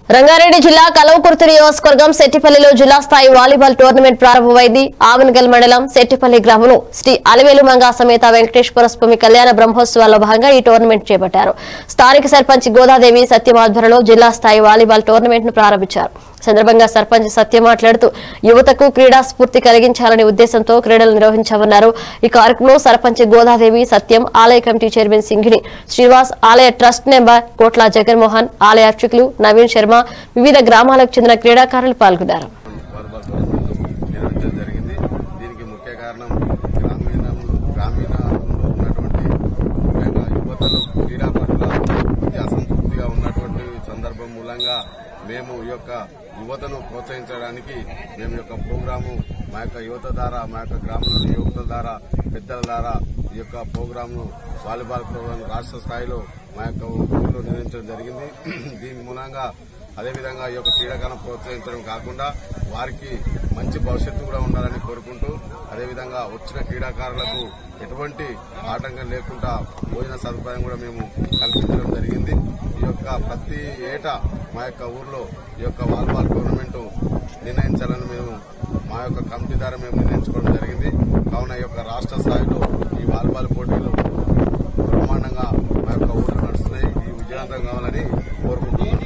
రంగారెడ్డి జిల్లా కలవకుర్తి నియోజకవర్గం సెట్టిపల్లిలో జిల్లా స్థాయి వాలీబాల్ టోర్నమెంట్ ప్రారంభమైంది ఆవనగల్ మండలం సెట్టిపల్లి గ్రామంలో శ్రీ అలివేలు మంగా సమేత వెంకటేశ్వర స్వామి కళ్యాణ బ్రహ్మోత్సవాల్లో భాగంగా ఈ టోర్నమెంట్ చేపట్టారు స్థానిక సర్పంచ్ గోదాదేవి సత్యం ఆధ్వర్యంలో జిల్లా స్థాయి వాలీబాల్ టోర్నమెంట్ ను ప్రారంభించారు సందర్భంగా సర్పంచ్ సత్యం మాట్లాడుతూ యువతకు క్రీడా స్ఫూర్తి కలిగించాలనే ఉద్దేశంతో క్రీడలు నిర్వహించామన్నారు ఈ కార్యక్రమంలో సర్పంచ్ గోదాదేవి సత్యం ఆలయ కమిటీ చైర్మన్ సింగిని శ్రీనివాస్ ఆలయ ట్రస్ట్ మెంబర్ కోట్ల జగన్మోహన్ ఆలయ అర్చకులు నవీన్ శర్మ వివిధ గ్రామాలకు చెందిన క్రీడాకారులు పాల్గొన్నారు వాలీబాల్ టోర్నమెంట్ నిర్వహించడం జరిగింది దీనికి ముఖ్య కారణం గ్రామీణంలో గ్రామీణంలో ఉన్నటువంటి ముఖ్యంగా యువతలు క్రీడా పట్ల కొద్ది అసంతృప్తిగా ఉన్నటువంటి సందర్భం మూలంగా మేము ఈ యొక్క యువతను ప్రోత్సహించడానికి మేము ఈ యొక్క ప్రోగ్రాము మా యొక్క యువత ద్వారా మా యొక్క గ్రామంలోని యువత ద్వారా పెద్దల ద్వారా ఈ యొక్క ప్రోగ్రాంను వాలీబాల్ ప్రోగ్రాం రాష్ట్ర స్థాయిలో మా యొక్క ఊరిలో నిర్వహించడం జరిగింది దీని మూలంగా అదేవిధంగా ఈ యొక్క క్రీడాకాలను ప్రోత్సహించడం కాకుండా వారికి మంచి భవిష్యత్తు కూడా ఉండాలని కోరుకుంటూ అదేవిధంగా వచ్చిన క్రీడాకారులకు ఎటువంటి ఆటంకం లేకుండా భోజన సదుపాయం కూడా మేము కల్పించడం జరిగింది ఈ యొక్క ప్రతి ఏటా మా యొక్క ఊర్లో ఈ యొక్క వాలీబాల్ టోర్నమెంట్ నిర్ణయించాలని మేము మా యొక్క కమిటీ ద్వారా మేము నిర్ణయించుకోవడం జరిగింది కావున ఈ యొక్క రాష్ట్ర స్థాయిలో ఈ వాలీబాల్ పోటీలు బ్రహ్మాండంగా మా యొక్క ఊర్లో నడుస్తున్నాయి ఈ విజయవంతం కావాలని కోరుకుంటున్నాం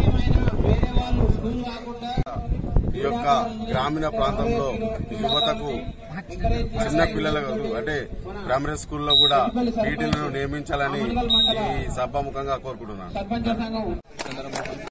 ఈ యొక్క గ్రామీణ ప్రాంతంలో యువతకు చిన్న పిల్లలకు అంటే ప్రైమరీ స్కూల్లో కూడా పీటీలను నియమించాలని ఈ సభాముఖంగా కోరుకుంటున్నాను